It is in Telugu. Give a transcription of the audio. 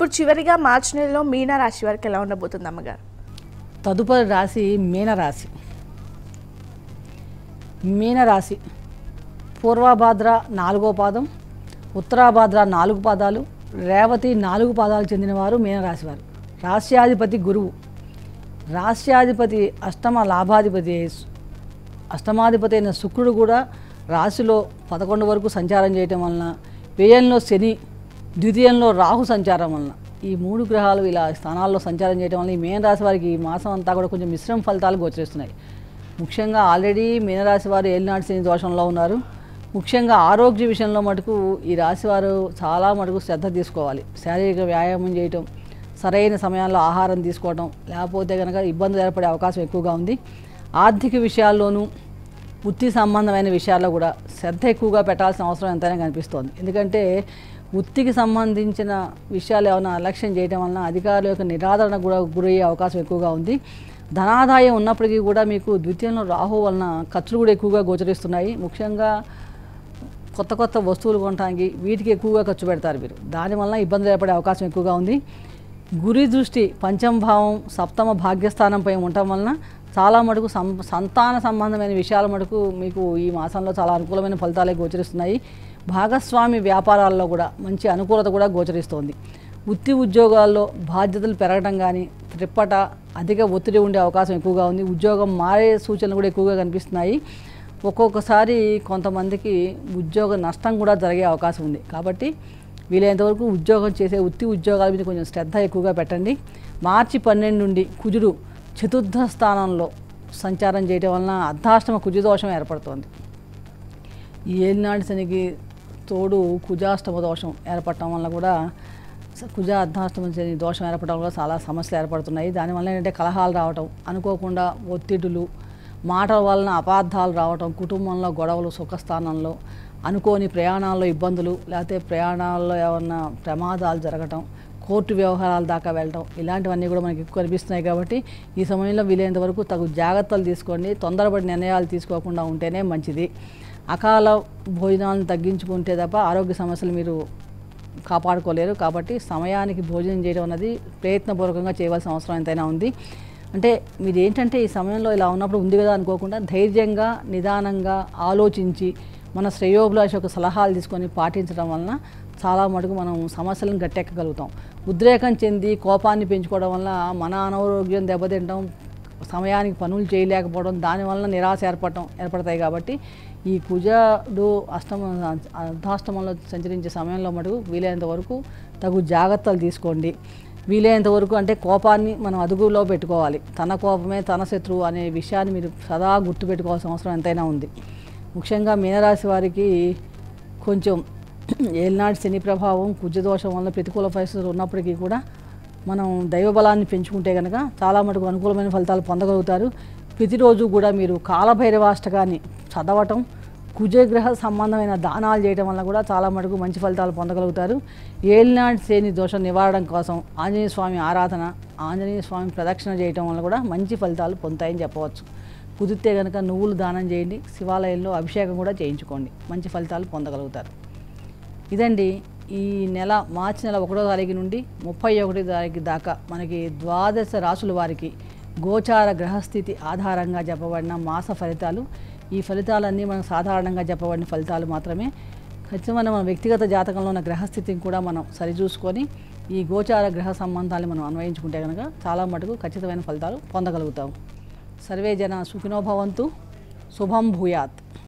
ఇప్పుడు చివరిగా మార్చి నెలలో మీనా రాశి వారికి ఎలా ఉండబోతుంది అమ్మగారు తదుపరి రాశి మీనరాశి మీనరాశి పూర్వభాద్ర నాలుగో పాదం ఉత్తరాభాద్ర నాలుగు పాదాలు రేవతి నాలుగు పాదాలకు చెందినవారు మీనరాశి వారు రాశ్యాధిపతి గురువు రాశ్యాధిపతి అష్టమ లాభాధిపతి అష్టమాధిపతి అయిన శుక్రుడు కూడా రాశిలో పదకొండు వరకు సంచారం చేయటం వలన వ్యయంలో శని ద్వితీయంలో రాహు సంచారం వలన ఈ మూడు గ్రహాలు ఇలా స్థానాల్లో సంచారం చేయడం వల్ల ఈ మీనరాశి వారికి ఈ మాసం అంతా కూడా కొంచెం మిశ్రమ ఫలితాలు గోచరిస్తున్నాయి ముఖ్యంగా ఆల్రెడీ మీనరాశి వారు ఏలినాటి శని దోషంలో ఉన్నారు ముఖ్యంగా ఆరోగ్య విషయంలో మటుకు ఈ రాశి వారు చాలా మటుకు శ్రద్ధ తీసుకోవాలి శారీరక వ్యాయామం చేయటం సరైన సమయాల్లో ఆహారం తీసుకోవడం లేకపోతే కనుక ఇబ్బందులు ఏర్పడే అవకాశం ఎక్కువగా ఉంది ఆర్థిక విషయాల్లోనూ వృత్తి సంబంధమైన విషయాల్లో కూడా శ్రద్ధ ఎక్కువగా పెట్టాల్సిన అవసరం ఎంతైనా కనిపిస్తోంది ఎందుకంటే వృత్తికి సంబంధించిన విషయాలు ఏమైనా అలక్ష్యం చేయడం వలన అధికారుల యొక్క నిరాదరణ కూడా గురయ్యే అవకాశం ఎక్కువగా ఉంది ధనాదాయం ఉన్నప్పటికీ కూడా మీకు ద్వితీయంలో రాహు వలన ఖర్చులు కూడా ఎక్కువగా గోచరిస్తున్నాయి ముఖ్యంగా కొత్త కొత్త వస్తువులు కొనడానికి వీటికి ఎక్కువగా ఖర్చు పెడతారు మీరు దానివల్ల ఇబ్బందులు ఏర్పడే అవకాశం ఎక్కువగా ఉంది గురి దృష్టి పంచమ భావం సప్తమ భాగ్యస్థానంపై ఉండటం వలన చాలా మటుకు సం సంతాన సంబంధమైన విషయాల మటుకు మీకు ఈ మాసంలో చాలా అనుకూలమైన ఫలితాలే గోచరిస్తున్నాయి భాగస్వామి వ్యాపారాల్లో కూడా మంచి అనుకూలత కూడా గోచరిస్తోంది వృత్తి ఉద్యోగాల్లో బాధ్యతలు పెరగడం కానీ త్రిప్పట అధిక ఒత్తిడి ఉండే అవకాశం ఎక్కువగా ఉంది ఉద్యోగం మారే సూచనలు కూడా ఎక్కువగా కనిపిస్తున్నాయి ఒక్కొక్కసారి కొంతమందికి ఉద్యోగ నష్టం కూడా జరిగే అవకాశం ఉంది కాబట్టి వీలైనంతవరకు ఉద్యోగం చేసే వృత్తి ఉద్యోగాల మీద కొంచెం శ్రద్ధ ఎక్కువగా పెట్టండి మార్చి పన్నెండు నుండి కుజుడు చతుర్థ స్థానంలో సంచారం చేయడం వలన అర్ధాష్టమ కుజదోషం ఏర్పడుతోంది ఈ ఏలినాటి శనికి తోడు కుజాష్టమ దోషం ఏర్పడటం వల్ల కూడా స- కుజ అర్ధాష్టమ శని దోషం ఏర్పడటం వల్ల చాలా సమస్యలు ఏర్పడుతున్నాయి దానివల్ల ఏంటంటే కలహాలు రావటం అనుకోకుండా ఒత్తిడులు మాటల వలన అపార్థాలు రావటం కుటుంబంలో గొడవలు సుఖస్థానంలో అనుకోని ప్రయాణాల్లో ఇబ్బందులు లేకపోతే ప్రయాణాల్లో ఏమన్నా ప్రమాదాలు జరగటం కోర్టు వ్యవహారాల దాకా వెళ్ళటం ఇలాంటివన్నీ కూడా మనకి ఎక్కువ కనిపిస్తున్నాయి కాబట్టి ఈ సమయంలో వీలైనంత వరకు తగు జాగ్రత్తలు తీసుకోండి తొందరపడి నిర్ణయాలు తీసుకోకుండా ఉంటేనే మంచిది అకాల భోజనాలను తగ్గించుకుంటే తప్ప ఆరోగ్య సమస్యలు మీరు కాపాడుకోలేరు కాబట్టి సమయానికి భోజనం చేయడం అనేది ప్రయత్నపూర్వకంగా చేయవలసిన అవసరం ఎంతైనా ఉంది అంటే మీరు ఏంటంటే ఈ సమయంలో ఇలా ఉన్నప్పుడు ఉంది కదా అనుకోకుండా ధైర్యంగా నిదానంగా ఆలోచించి మన శ్రేయోభిలాష యొక్క సలహాలు తీసుకొని పాటించడం వలన చాలా మటుకు మనం సమస్యలను గట్టెక్కగలుగుతాం ఉద్రేకం చెంది కోపాన్ని పెంచుకోవడం వల్ల మన అనారోగ్యం దెబ్బతింటాం సమయానికి పనులు చేయలేకపోవడం దానివల్ల నిరాశ ఏర్పడటం ఏర్పడతాయి కాబట్టి ఈ కుజుడు అష్టమ అర్ధాష్టమంలో సంచరించే సమయంలో మటుకు వీలైనంత వరకు తగు జాగ్రత్తలు తీసుకోండి వీలైనంత వరకు అంటే కోపాన్ని మనం అదుపులో పెట్టుకోవాలి తన కోపమే తన శత్రువు అనే విషయాన్ని మీరు సదా గుర్తుపెట్టుకోవాల్సిన అవసరం ఎంతైనా ఉంది ముఖ్యంగా మీనరాశి వారికి కొంచెం ఏలినాటి శని ప్రభావం కుజదోషం వల్ల ప్రతికూల పరిస్థితులు ఉన్నప్పటికీ కూడా మనం దైవబలాన్ని పెంచుకుంటే కనుక చాలా మటుకు అనుకూలమైన ఫలితాలు పొందగలుగుతారు ప్రతిరోజు కూడా మీరు కాలభైరవాష్టకాన్ని చదవటం కుజగ్రహ సంబంధమైన దానాలు చేయడం వల్ల కూడా చాలా మటుకు మంచి ఫలితాలు పొందగలుగుతారు ఏలినాటి శని దోషం నివారణ కోసం ఆంజనేయ స్వామి ఆరాధన ఆంజనేయ స్వామి ప్రదక్షిణ చేయటం వల్ల కూడా మంచి ఫలితాలు పొందుతాయని చెప్పవచ్చు కుదిరితే కనుక నువ్వులు దానం చేయండి శివాలయంలో అభిషేకం కూడా చేయించుకోండి మంచి ఫలితాలు పొందగలుగుతారు ఇదండి ఈ నెల మార్చి నెల ఒకటో తారీఖు నుండి ముప్పై ఒకటో తారీఖు దాకా మనకి ద్వాదశ రాసుల వారికి గోచార గ్రహస్థితి ఆధారంగా చెప్పబడిన మాస ఫలితాలు ఈ ఫలితాలన్నీ మనకు సాధారణంగా చెప్పబడిన ఫలితాలు మాత్రమే ఖచ్చితంగా మన వ్యక్తిగత జాతకంలో ఉన్న గ్రహస్థితిని కూడా మనం సరిచూసుకొని ఈ గోచార గ్రహ సంబంధాలు మనం అన్వయించుకుంటే కనుక చాలా మటుకు ఖచ్చితమైన ఫలితాలు పొందగలుగుతాం సర్వే జన సుఖినో భవంతు శుభం భూయాత్